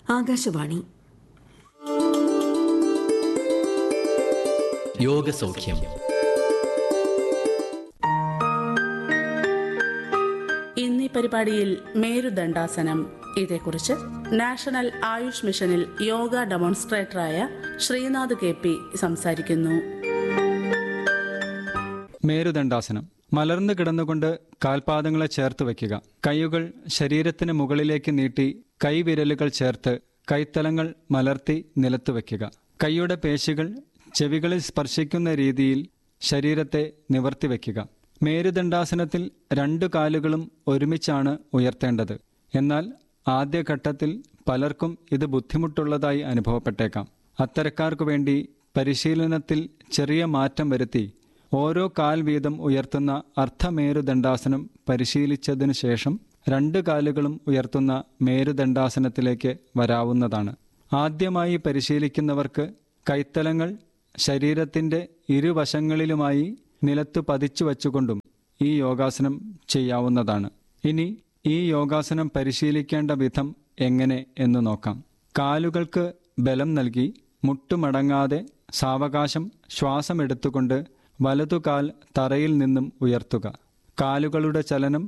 ആകാശവാണി യോഗസൗഖ്യം ഇന്ന് ഈ പരിപാടിയിൽ മേരുദണ്ഡാസനം ഇതേക്കുറിച്ച് നാഷണൽ ആയുഷ് മിഷനിൽ യോഗ ഡെമോൺസ്ട്രേറ്ററായ ശ്രീനാഥ് കെ പി സംസാരിക്കുന്നു മേരുദണ്ഡാസനം മലർന്നു കിടന്നുകൊണ്ട് കാൽപാദങ്ങളെ ചേർത്ത് വയ്ക്കുക കൈകൾ ശരീരത്തിന് മുകളിലേക്ക് നീട്ടി കൈവിരലുകൾ ചേർത്ത് കൈത്തലങ്ങൾ മലർത്തി നിലത്ത് വയ്ക്കുക കൈയുടെ പേശികൾ ചെവികളിൽ സ്പർശിക്കുന്ന രീതിയിൽ ശരീരത്തെ നിവർത്തി വയ്ക്കുക മേരുദണ്ഡാസനത്തിൽ രണ്ടു കാലുകളും ഒരുമിച്ചാണ് ഉയർത്തേണ്ടത് എന്നാൽ ആദ്യഘട്ടത്തിൽ പലർക്കും ഇത് ബുദ്ധിമുട്ടുള്ളതായി അനുഭവപ്പെട്ടേക്കാം അത്തരക്കാർക്കു വേണ്ടി പരിശീലനത്തിൽ ചെറിയ മാറ്റം വരുത്തി ഓരോ കാൽ വീതം ഉയർത്തുന്ന അർദ്ധമേരുദണ്ഡാസനം പരിശീലിച്ചതിനു ശേഷം രണ്ട് കാലുകളും ഉയർത്തുന്ന മേരുദണ്ഡാസനത്തിലേക്ക് വരാവുന്നതാണ് ആദ്യമായി പരിശീലിക്കുന്നവർക്ക് കൈത്തലങ്ങൾ ശരീരത്തിന്റെ ഇരുവശങ്ങളിലുമായി നിലത്ത് പതിച്ചു വച്ചുകൊണ്ടും ഈ യോഗാസനം ചെയ്യാവുന്നതാണ് ഇനി ഈ യോഗാസനം പരിശീലിക്കേണ്ട വിധം എങ്ങനെ എന്ന് നോക്കാം കാലുകൾക്ക് ബലം നൽകി മുട്ടുമടങ്ങാതെ സാവകാശം ശ്വാസമെടുത്തുകൊണ്ട് വലതുകാൽ തറയിൽ നിന്നും ഉയർത്തുക കാലുകളുടെ ചലനം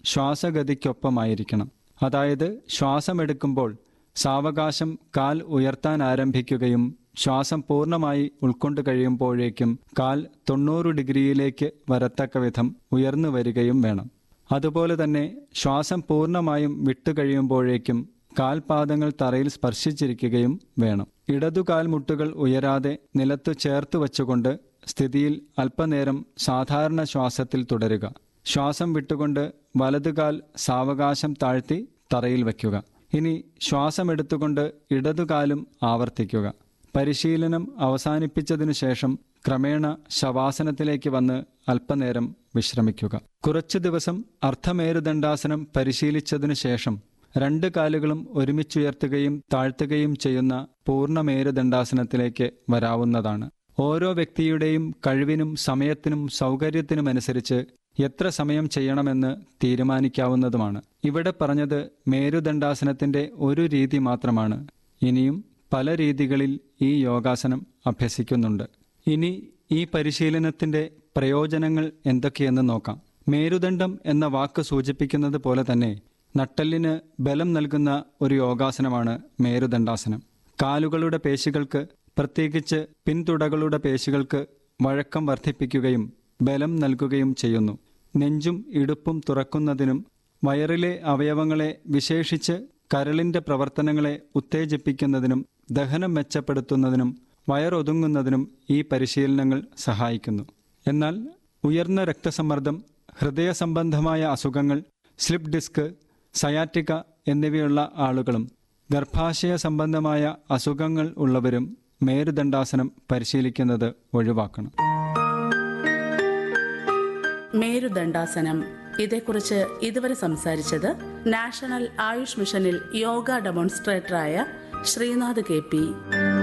ശ്വാസഗതിക്കൊപ്പമായിരിക്കണം അതായത് ശ്വാസമെടുക്കുമ്പോൾ സാവകാശം കാൽ ഉയർത്താൻ ആരംഭിക്കുകയും ശ്വാസം പൂർണ്ണമായി ഉൾക്കൊണ്ടു കഴിയുമ്പോഴേക്കും കാൽ തൊണ്ണൂറ് ഡിഗ്രിയിലേക്ക് വരത്തക്ക വിധം ഉയർന്നു വരികയും വേണം അതുപോലെ തന്നെ ശ്വാസം പൂർണ്ണമായും വിട്ടുകഴിയുമ്പോഴേക്കും കാൽപാദങ്ങൾ തറയിൽ സ്പർശിച്ചിരിക്കുകയും വേണം ഇടതുകാൽ മുട്ടുകൾ ഉയരാതെ നിലത്തു ചേർത്ത് വച്ചുകൊണ്ട് സ്ഥിതിയിൽ അല്പനേരം സാധാരണ ശ്വാസത്തിൽ തുടരുക ശ്വാസം വിട്ടുകൊണ്ട് വലതുകാൽ സാവകാശം താഴ്ത്തി തറയിൽ വയ്ക്കുക ഇനി ശ്വാസമെടുത്തുകൊണ്ട് ഇടതുകാലും ആവർത്തിക്കുക പരിശീലനം അവസാനിപ്പിച്ചതിനു ശേഷം ക്രമേണ ശവാസനത്തിലേക്ക് വന്ന് അല്പനേരം വിശ്രമിക്കുക കുറച്ചു ദിവസം അർദ്ധമേരുദണ്ഡാസനം പരിശീലിച്ചതിനു ശേഷം രണ്ട് കാലുകളും ഒരുമിച്ചുയർത്തുകയും താഴ്ത്തുകയും ചെയ്യുന്ന പൂർണ്ണമേരുദണ്ഡാസനത്തിലേക്ക് വരാവുന്നതാണ് ഓരോ വ്യക്തിയുടെയും കഴിവിനും സമയത്തിനും സൗകര്യത്തിനുമനുസരിച്ച് എത്ര സമയം ചെയ്യണമെന്ന് തീരുമാനിക്കാവുന്നതുമാണ് ഇവിടെ പറഞ്ഞത് മേരുദണ്ഡാസനത്തിന്റെ ഒരു രീതി മാത്രമാണ് ഇനിയും പല രീതികളിൽ ഈ യോഗാസനം അഭ്യസിക്കുന്നുണ്ട് ഇനി ഈ പരിശീലനത്തിന്റെ പ്രയോജനങ്ങൾ എന്തൊക്കെയെന്ന് നോക്കാം മേരുദണ്ഡം എന്ന വാക്ക് സൂചിപ്പിക്കുന്നത് പോലെ തന്നെ നട്ടെല്ലിന് ബലം നൽകുന്ന ഒരു യോഗാസനമാണ് മേരുദണ്ഡാസനം കാലുകളുടെ പേശികൾക്ക് പ്രത്യേകിച്ച് പിൻതുടകളുടെ പേശികൾക്ക് വഴക്കം വർദ്ധിപ്പിക്കുകയും ബലം നൽകുകയും ചെയ്യുന്നു നെഞ്ചും ഇടുപ്പും തുറക്കുന്നതിനും വയറിലെ അവയവങ്ങളെ വിശേഷിച്ച് കരളിന്റെ പ്രവർത്തനങ്ങളെ ഉത്തേജിപ്പിക്കുന്നതിനും ദഹനം മെച്ചപ്പെടുത്തുന്നതിനും വയറൊതുങ്ങുന്നതിനും ഈ പരിശീലനങ്ങൾ സഹായിക്കുന്നു എന്നാൽ ഉയർന്ന രക്തസമ്മർദ്ദം ഹൃദയ സംബന്ധമായ അസുഖങ്ങൾ സ്ലിപ്പ് ഡിസ്ക് സയാറ്റിക എന്നിവയുള്ള ആളുകളും ഗർഭാശയ സംബന്ധമായ അസുഖങ്ങൾ ഉള്ളവരും മേരുദണ്ഡാസനം പരിശീലിക്കുന്നത് ഒഴിവാക്കണം മേരുദണ്ഡാസനം ഇതേക്കുറിച്ച് ഇതുവരെ സംസാരിച്ചത് നാഷണൽ ആയുഷ് മിഷനിൽ യോഗ ഡെമോൺസ്ട്രേറ്ററായ ശ്രീനാഥ് കെ പി